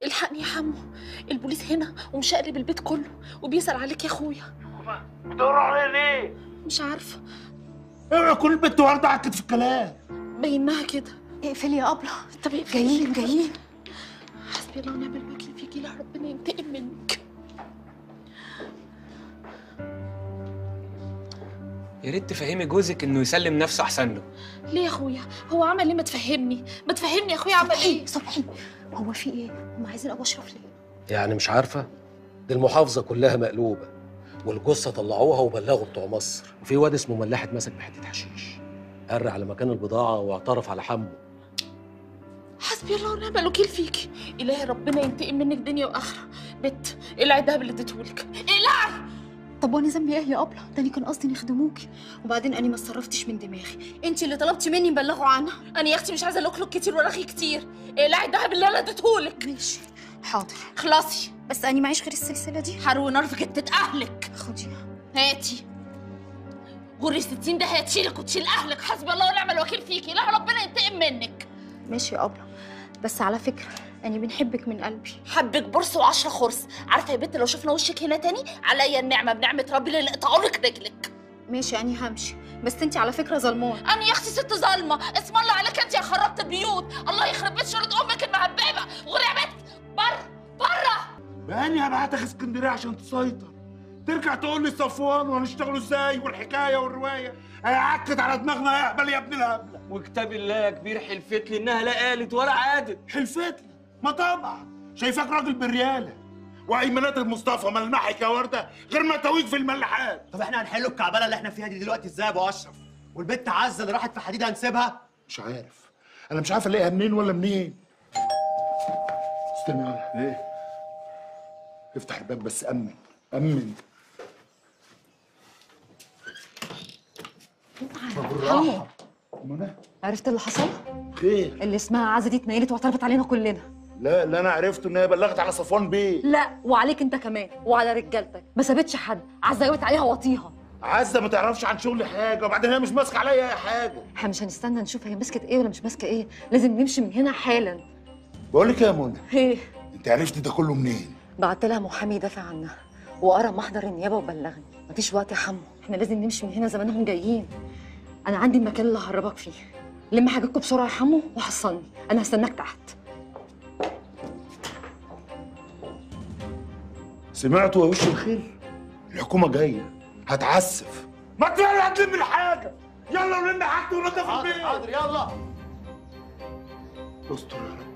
الحقني يا حمو البوليس هنا ومشقلب البيت كله وبيسأل عليك يا اخويا بتدوروا عليا ليه؟ مش عارفه اوعى كل البنت ورده عكت في الكلام بينها كده اقفلي يا ابله طب اقفل. جايين جايين حسبي الله ونعم الوكيل فيكي لا ربنا ينتقم منك يا ريت تفهمي جوزك انه يسلم نفسه احسن له ليه يا اخويا هو عمل ايه ما تفهمني ما تفهمني يا اخويا عمل ايه صبحي هو في ايه هم عايزين ابو اشرف ليه يعني مش عارفة دي المحافظة كلها مقلوبة والجثة طلعوها وبلغوا بتوع مصر وفي واد اسمه ملاح اتمسك بحتة حشيش قر على مكان البضاعة واعترف على حمه حسبي الله ونعم الوكيل فيكي الهي ربنا ينتقم منك دنيا واخره بت اقلعي الدهب اللي اديتهولك اقلعي طب وانا ذنبي ايه يا ابله ده انا كان قصدي نخدموكي وبعدين انا ما اتصرفتش من دماغي انت اللي طلبتي مني نبلغه عنها انا يا اختي مش عايزه لوكلوك كتير ورغي كتير اقلعي الدهب اللي انا اديتهولك ماشي حاضر خلاصي بس انا معيش غير السلسله دي حرو نار في جتة اهلك خديها هاتي غري 60 ده هتشيلك وتشيل اهلك حسبي الله ونعم الوكيل فيكي لا ربنا ينتقم منك ماشي يا ابله بس على فكره انا بنحبك من قلبي حبك برص وعشرة خرص عارفه يا بنت لو شفنا وشك هنا تاني عليا النعمه بنعمه ربي اللي نقطعوا لك رجلك ماشي انا همشي بس انت على فكره ظلمون انا يا اختي ست ظالمه اسم الله عليك انت يا خربت البيوت الله يخرب بيت شرط امك المهببه وغير يا بنت بره بره باني هبعتك اسكندريه عشان تسيطر ترجع تقول لي صفوان وهنشتغلوا ازاي والحكايه والروايه هيعكد على دماغنا يا اهبل يا ابن الهبله وكتاب الله يا كبير حلفت لي انها لا قالت ولا عادت حلفت لي ما طبعا شايفاك راجل برياله وايمانات المصطفى ملمحك يا ورده غير ما تويك في الملاحات طب احنا هنحلوا الكعبله اللي احنا فيها دي دلوقتي ازاي يا ابو اشرف والبت عزه اللي راحت في حديد هنسيبها مش عارف انا مش عارف الاقيها منين ولا منين استنى يلا ايه افتح الباب بس امن امن حمو منى عرفت اللي حصل خير اللي اسمها عزه دي اتنيلت واعترفت علينا كلنا لا لا انا عرفت ان هي بلغت على صفوان بيه لا وعليك انت كمان وعلى رجالتك ما سابتش حد عزه قوت عليها واطيها عزه ما تعرفش عن شغلي حاجه وبعدين هي مش ماسكه عليا اي حاجه احنا مش هنستنى نشوف هي مسكت ايه ولا مش ماسكه ايه لازم نمشي من هنا حالا بقول لك إيه يا منى ايه انت عرفت ده كله منين بعت لها محامي يدافع عنها وقرا محضر النيابه وبلغني مفيش وقت يا حمو احنا لازم نمشي من هنا زمانهم جايين انا عندي المكان اللي ههربك فيه لم حاجتكم بسرعه يا حمو وحصلني انا هستناك تحت سمعتوا يا وش الخير الحكومه جايه هتعسف ما تيلا هتلم الحاجه يلا ولم حاجتي ونضف البيت حاضر يلا استر يا رب